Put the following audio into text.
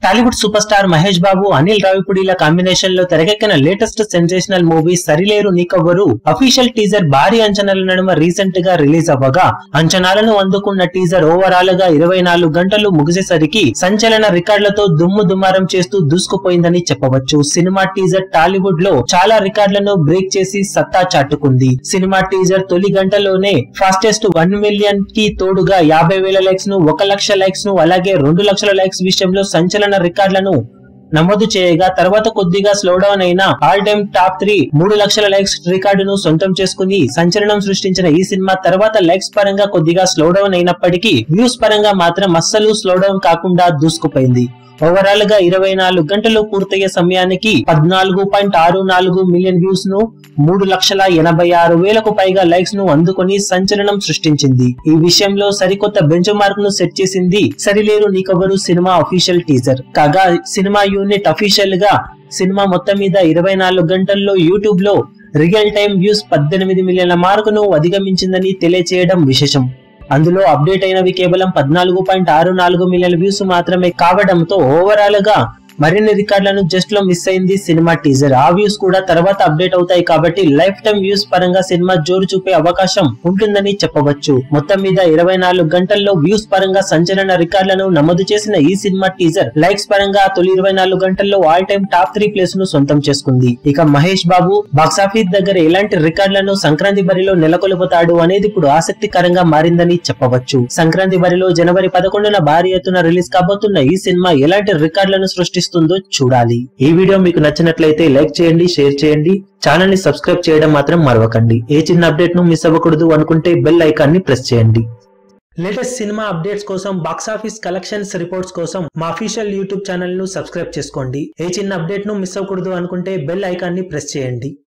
Tollywood super star Mahesh Babu Anil రావిపూడిల combination లో తెరకెక్కిన latest sensational movie Sarileru Neekevvaru official teaser భారీ అంచనాల నడుమ రీసెంట్ గా రిలీజ్ అవ్వగా అంచనాలను అందుకున్న టీజర్ ఓవరాల్ గా ఇరవై నాలుగు గంటలు ముగిసేసరికి సంచలన రికార్డులతో దుమ్ము దుమారం చేస్తూ దూసుకుపోయిందని చెప్పవచ్చు సినిమా టీజర్ టాలీవుడ్ లో చాలా రికార్డులను బ్రేక్ చేసి సత్తా చాటుకుంది సినిమా టీజర్ తొలి గంటలోనే ఫాస్టెస్ట్ వన్ మిలియన్ కి తోడుగా యాభై వేల లైక్స్ ను ఒక లక్ష లైక్స్ ను అలాగే రెండు లక్షల లైక్స్ విషయంలో సంచలన రికార్డులను నమోదు చేయగా తర్వాత కొద్దిగా స్లో డౌన్ అయిన ఆల్ టైమ్ టాప్ త్రీ మూడు లక్షల లైక్స్ రికార్డును సొంతం చేసుకుని సంచలనం సృష్టించిన ఈ సినిమా తర్వాత లైక్స్ పరంగా కొద్దిగా స్లో డౌన్ అయినప్పటికీ వ్యూస్ పరంగా మాత్రం అస్సలు స్లో డౌన్ కాకుండా దూసుకుపోయింది ఓవరాల్ గా ఇరవై నాలుగు గంటలు పూర్తయ్యే సమయానికి పద్నాలుగు పాయింట్ ఆరు నాలుగు మిలియన్ వ్యూస్ ను మూడు లక్షల ఎనభై ఆరు వేలకు పైగా లైక్స్ ను అందుకొని సంచలనం సృష్టించింది ఈ విషయంలో సరికొత్త బెంచ్ మార్క్ ను సెట్ చేసింది Sarileru Neekevvaru cinema official teaser కాగా సినిమా యూనిట్ అఫీషియల్ గా సినిమా మొత్తం మీద ఇరవై నాలుగు గంటల్లో యూట్యూబ్ లో రియల్ టైం వ్యూస్ పద్దెనిమిది మిలియన్ల మార్కును అధిగమించిందని తెలియచేయడం విశేషం అందులో అప్డేట్ అయినవి కేవలం పద్నాలుగు పాయింట్ ఆరు నాలుగు మిలియన్ వ్యూస్ మాత్రమే కావడంతో ఓవరాల్ గా మరిన్ని రికార్డులను జస్ట్ లో మిస్ అయింది సినిమా టీజర్ ఆ వ్యూస్ కూడా తర్వాత అప్డేట్ అవుతాయి కాబట్టి లైఫ్ టైం వ్యూస్ పరంగా సినిమా జోరు చూపే అవకాశం ఉంటుందని చెప్పవచ్చు మొత్తం మీద ఇరవై నాలుగు గంటల్లో వ్యూస్ పరంగా సంచలన రికార్డులను నమోదు చేసిన ఈ సినిమా టీజర్ లైక్స్ పరంగా తొలి ఇరవై నాలుగు గంటల్లో all time top three place ను సొంతం చేసుకుంది ఇక మహేష్ బాబు బాక్సాఫీస్ దగ్గర ఎలాంటి రికార్డులను సంక్రాంతి బరిలో నెలకొల్పుతాడు అనేది ఇప్పుడు ఆసక్తికరంగా మారిందని చెప్పవచ్చు సంక్రాంతి బరిలో జనవరి పదకొండున భారీ ఎత్తున రిలీజ్ కాబోతున్న ఈ సినిమా ఎలాంటి రికార్డులను సృష్టిస్తుందో చూడాలి ఈ వీడియో మీకు నచ్చినట్లయితే లైక్ చేయండి షేర్ చేయండి ఛానల్ ని సబ్స్క్రైబ్ చేయడం మాత్రం మరవకండి ఏ చిన్న అప్డేట్ ను మిస్ అవ్వకూడదు అనుకుంటే బెల్ ఐకాన్ ని ప్రెస్ చేయండి లేటెస్ట్ సినిమా అప్డేట్స్ కోసం బాక్సాఫీస్ కలెక్షన్స్ రిపోర్ట్స్ కోసం మా అఫీషియల్ యూట్యూబ్ ఛానల్ ను సబ్స్క్రైబ్ చేసుకోండి ఏ చిన్న అప్డేట్ ను మిస్ అవ్వకూడదు అనుకుంటే బెల్ ఐకాన్ ని ప్రెస్ చేయండి